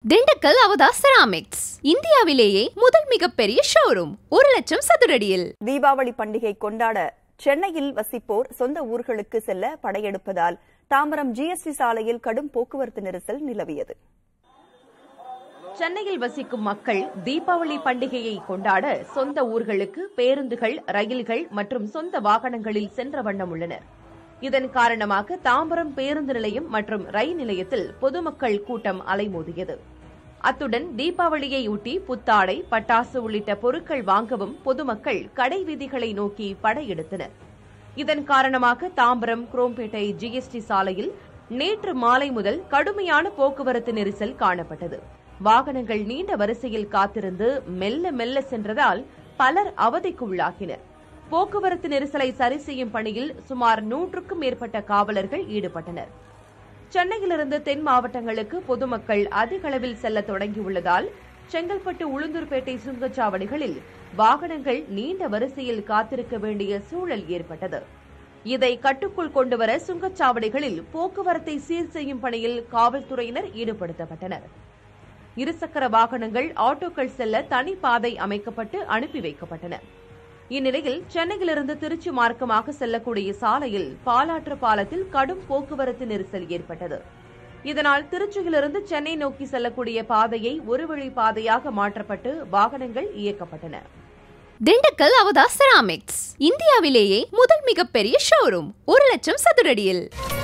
திண்டுக்கல் அவதா செராமிக்ஸ் இந்தியாவிலேயே முதல் மிகப்பெரிய ஷோரூம் ஒரு லட்சம் சதுரடியில் தீபாவளி பண்டிகை கொண்டாட சென்னையில் வசிப்போர் சொந்த ஊர்களுக்கு செல்ல படையெடுப்பதால் தாம்பரம் ஜிஎஸ்டி சாலையில் கடும் போக்குவரத்து நெரிசல் நிலவியது சென்னையில் வசிக்கும் மக்கள் தீபாவளி பண்டிகையை கொண்டாட சொந்த ஊர்களுக்கு பேருந்துகள் ரயில்கள் மற்றும் சொந்த வாகனங்களில் சென்ற வண்ணம் உள்ளனர் இதன் காரணமாக தாம்பரம் பேருந்து நிலையம் மற்றும் ரயில் நிலையத்தில் பொதுமக்கள் கூட்டம் அலைமோதியது அத்துடன் தீபாவளியை ஒட்டி புத்தாடை பட்டாசு உள்ளிட்ட பொருட்கள் வாங்கவும் பொதுமக்கள் கடை வீதிகளை நோக்கி படையெடுத்தனர் இதன் காரணமாக தாம்பரம் குரோம்பேட்டை ஜிஎஸ்டி சாலையில் நேற்று மாலை முதல் கடுமையான போக்குவரத்து நெரிசல் காணப்பட்டது வாகனங்கள் நீண்ட வரிசையில் காத்திருந்து மெல்ல மெல்ல சென்றதால் பலர் அவதிக்குள்ளாகினர் போக்குவரத்து நெரிசலை சரி செய்யும் பணியில் சுமார் நூற்றுக்கும் மேற்பட்ட காவலர்கள் ஈடுபட்டனர் சென்னையிலிருந்து தென் மாவட்டங்களுக்கு பொதுமக்கள் அதிக அளவில் செல்ல தொடங்கியுள்ளதால் செங்கல்பட்டு உளுந்தூர்பேட்டை சுங்கச்சாவடிகளில் வாகனங்கள் நீண்ட வரிசையில் காத்திருக்க வேண்டிய சூழல் ஏற்பட்டது இதை கட்டுக்குள் கொண்டுவர சுங்கச்சாவடிகளில் போக்குவரத்தை சீர் செய்யும் பணியில் காவல்துறையினர் ஈடுபடுத்தப்பட்டனர் இருசக்கர வாகனங்கள் ஆட்டோக்கள் செல்ல தனி பாதை அமைக்கப்பட்டு அனுப்பி வைக்கப்பட்டன இந்நிலையில் சென்னையிலிருந்து திருச்சி மார்க்கமாக செல்லக்கூடிய சாலையில் பாலாற்று பாலத்தில் கடும் போக்குவரத்து நெரிசல் ஏற்பட்டது இதனால் திருச்சியிலிருந்து சென்னை நோக்கி செல்லக்கூடிய பாதையை ஒரு வழி பாதையாக மாற்றப்பட்டு வாகனங்கள் இயக்கப்பட்டன திண்டுக்கல் அவதா செராமிக்ஸ் இந்தியாவிலேயே முதல் மிகப்பெரிய ஷோரூம் ஒரு லட்சம் சதுரடியில்